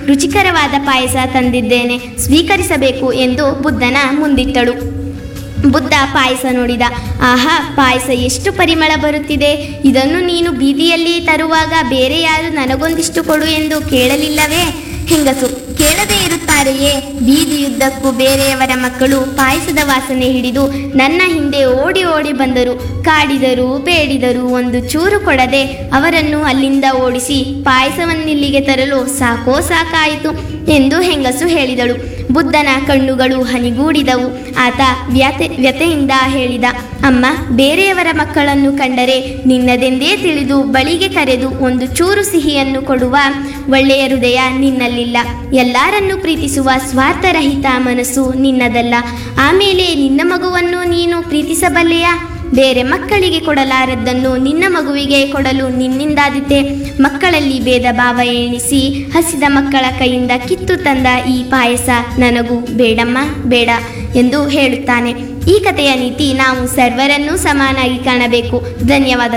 ರುಚಿಕರವಾದ ಪಾಯಸ ತಂದಿದ್ದೇನೆ ಸ್ವೀಕರಿಸಬೇಕು ಎಂದು ಬುದ್ಧನ ಮುಂದಿಟ್ಟಳು ಬುದ್ಧ ಪಾಯಸ ನೋಡಿದ ಆಹಾ ಪಾಯಸ ಎಷ್ಟು ಪರಿಮಳ ಬರುತ್ತಿದೆ ಇದನ್ನು ನೀನು ಬೀದಿಯಲ್ಲಿ ತರುವಾಗ ಬೇರೆ ಯಾರು ನನಗೊಂದಿಷ್ಟು ಕೊಡು ಎಂದು ಕೇಳಲಿಲ್ಲವೇ ಹೆಂಗಸು ಕೇಳದೇ ಇರುತ್ತಾರೆಯೇ ಬೀದಿಯುದ್ದಕ್ಕೂ ಬೇರೆಯವರ ಮಕ್ಕಳು ಪಾಯಸದ ವಾಸನೆ ಹಿಡಿದು ನನ್ನ ಹಿಂದೆ ಓಡಿ ಓಡಿ ಬಂದರು ಕಾಡಿದರು ಬೇಡಿದರು ಒಂದು ಚೂರು ಕೊಡದೆ ಅವರನ್ನು ಅಲ್ಲಿಂದ ಓಡಿಸಿ ಪಾಯಸವನ್ನಿಲ್ಲಿಗೆ ತರಲು ಸಾಕೋ ಸಾಕಾಯಿತು ಎಂದು ಹೆಂಗಸು ಹೇಳಿದಳು ಬುದ್ಧನ ಕಣ್ಣುಗಳು ಹನಿಗೂಡಿದವು ಆತ ವ್ಯತೆ ವ್ಯತೆಯಿಂದ ಹೇಳಿದ ಅಮ್ಮ ಬೇರೆಯವರ ಮಕ್ಕಳನ್ನು ಕಂಡರೆ ನಿನ್ನದೆಂದೇ ತಿಳಿದು ಬಳಿಗೆ ಕರೆದು ಒಂದು ಚೂರು ಸಿಹಿಯನ್ನು ಕೊಡುವ ಒಳ್ಳೆಯ ಹೃದಯ ನಿನ್ನಲ್ಲಿಲ್ಲ ಎಲ್ಲರನ್ನೂ ಪ್ರೀತಿಸುವ ಸ್ವಾರ್ಥರಹಿತ ಮನಸ್ಸು ನಿನ್ನದಲ್ಲ ಆಮೇಲೆ ನಿನ್ನ ಮಗುವನ್ನು ನೀನು ಪ್ರೀತಿಸಬಲ್ಲೆಯಾ ಬೇರೆ ಮಕ್ಕಳಿಗೆ ಕೊಡಲಾರದ್ದನ್ನು ನಿನ್ನ ಮಗುವಿಗೆ ಕೊಡಲು ನಿನ್ನಿಂದಾದೀತೆ ಮಕ್ಕಳಲ್ಲಿ ಭೇದ ಭಾವ ಎಣಿಸಿ ಹಸಿದ ಮಕ್ಕಳ ಕೈಯಿಂದ ಕಿತ್ತು ತಂದ ಈ ಪಾಯಸ ನನಗೂ ಬೇಡಮ್ಮ ಬೇಡ ಎಂದು ಹೇಳುತ್ತಾನೆ ಈ ಕಥೆಯ ನೀತಿ ನಾವು ಸರ್ವರನ್ನೂ ಸಮಾನಾಗಿ ಕಾಣಬೇಕು ಧನ್ಯವಾದ